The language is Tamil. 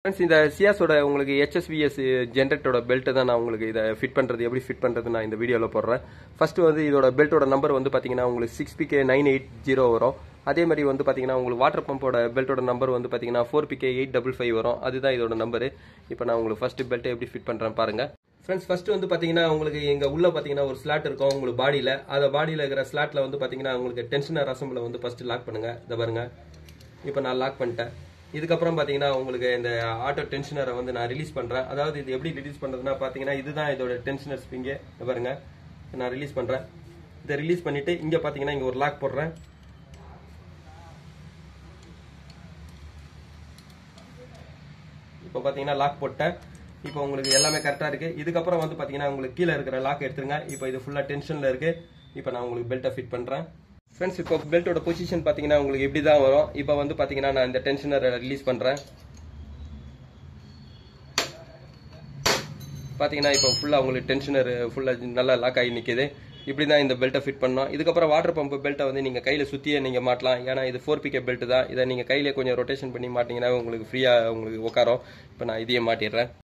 ஃப்ரெண்ட்ஸ் இந்த சியாஸோட உங்களுக்கு ஹெச்எஸ்விஎஸ் ஜென்ரேட்டோட பெல்ட்டை தான் நான் உங்களுக்கு இதை ஃபிட் பண்ணுறது எப்படி ஃபிட் பண்ணுறது நான் இந்த வீடியோவில் போடுறேன் ஃபர்ஸ்ட் வந்து இதோட பெல்ட்டோட நம்பர் வந்து பார்த்தீங்கன்னா உங்களுக்கு six PK nine eight zero வரும் அதே மாதிரி வந்து பார்த்தீங்கன்னா உங்களுக்கு வாட்டர் பம்போட பெல்ட்டோட நம்பர் வந்து பார்த்தீங்கன்னா four PK eight double five வரும் அதுதான் இதோட நம்பர் இப்போ நான் உங்களுக்கு ஃபர்ஸ்ட் பெல்ட்டை எப்படி ஃபிட் பண்ணுறேன் பாருங்க ஃப்ரெண்ட்ஸ் ஃபர்ஸ்ட் வந்து பார்த்தீங்கன்னா உங்களுக்கு எங்கள் உள்ள பார்த்தீங்கன்னா ஒரு ஸ்லாட் இருக்கும் உங்களுக்கு பாடியில் அந்த பாடியில் இருக்கிற ஸ்லாட்டில் வந்து பார்த்தீங்கன்னா உங்களுக்கு டென்ஷனர் அசம்பிளை வந்து ஃபர்ஸ்ட் லாக் பண்ணுங்க இதை பாருங்க இப்போ நான் லாக் பண்ணிட்டேன் இதுக்கப்புறம் பார்த்தீங்கன்னா உங்களுக்கு இந்த ஆட்டோ டென்ஷனரை வந்து நான் ரிலீஸ் பண்ணுறேன் அதாவது இது எப்படி ரிலீஸ் பண்ணுறதுன்னா பார்த்தீங்கன்னா இதுதான் இதோட டென்ஷனர் ஸ்ப்ரிங்கு இதை பாருங்க நான் ரிலீஸ் பண்ணுறேன் இதை ரிலீஸ் பண்ணிவிட்டு இங்கே பார்த்தீங்கன்னா இங்கே ஒரு லாக் போடுறேன் இப்போ பார்த்தீங்கன்னா லாக் போட்டேன் இப்போ உங்களுக்கு எல்லாமே கரெக்டாக இருக்குது இதுக்கப்புறம் வந்து பார்த்தீங்கன்னா உங்களுக்கு கீழே இருக்கிற லாக் எடுத்துருங்க இப்போ இது ஃபுல்லாக டென்ஷனில் இருக்குது இப்போ நான் உங்களுக்கு பெல்ட்டை ஃபிட் பண்ணுறேன் ஃப்ரெண்ட்ஸ் இப்போ பெல்ட்டோட பொசிஷன் பார்த்தீங்கன்னா உங்களுக்கு இப்படி தான் வரும் இப்போ வந்து பார்த்தீங்கன்னா நான் இந்த டென்ஷனரை ரிலீஸ் பண்ணுறேன் பார்த்தீங்கன்னா இப்போ ஃபுல்லாக உங்களுக்கு டென்ஷனர் ஃபுல்லாக நல்லா லாக் ஆகி நிற்கிது இப்படி தான் இந்த பெல்ட்டை ஃபிட் பண்ணோம் இதுக்கப்புறம் வாட்டர் பம்ப் பெல்ட்டை வந்து நீங்கள் கையில் சுற்றியே நீங்கள் மாட்டலாம் ஏன்னா இது ஃபோர் பிகே பெல்ட் தான் இதை நீங்கள் கையிலே கொஞ்சம் ரொட்டேஷன் பண்ணி மாட்டிங்கன்னா உங்களுக்கு ஃப்ரீயாக உங்களுக்கு உட்காரும் இப்போ நான் இதையே மாட்டிடுறேன்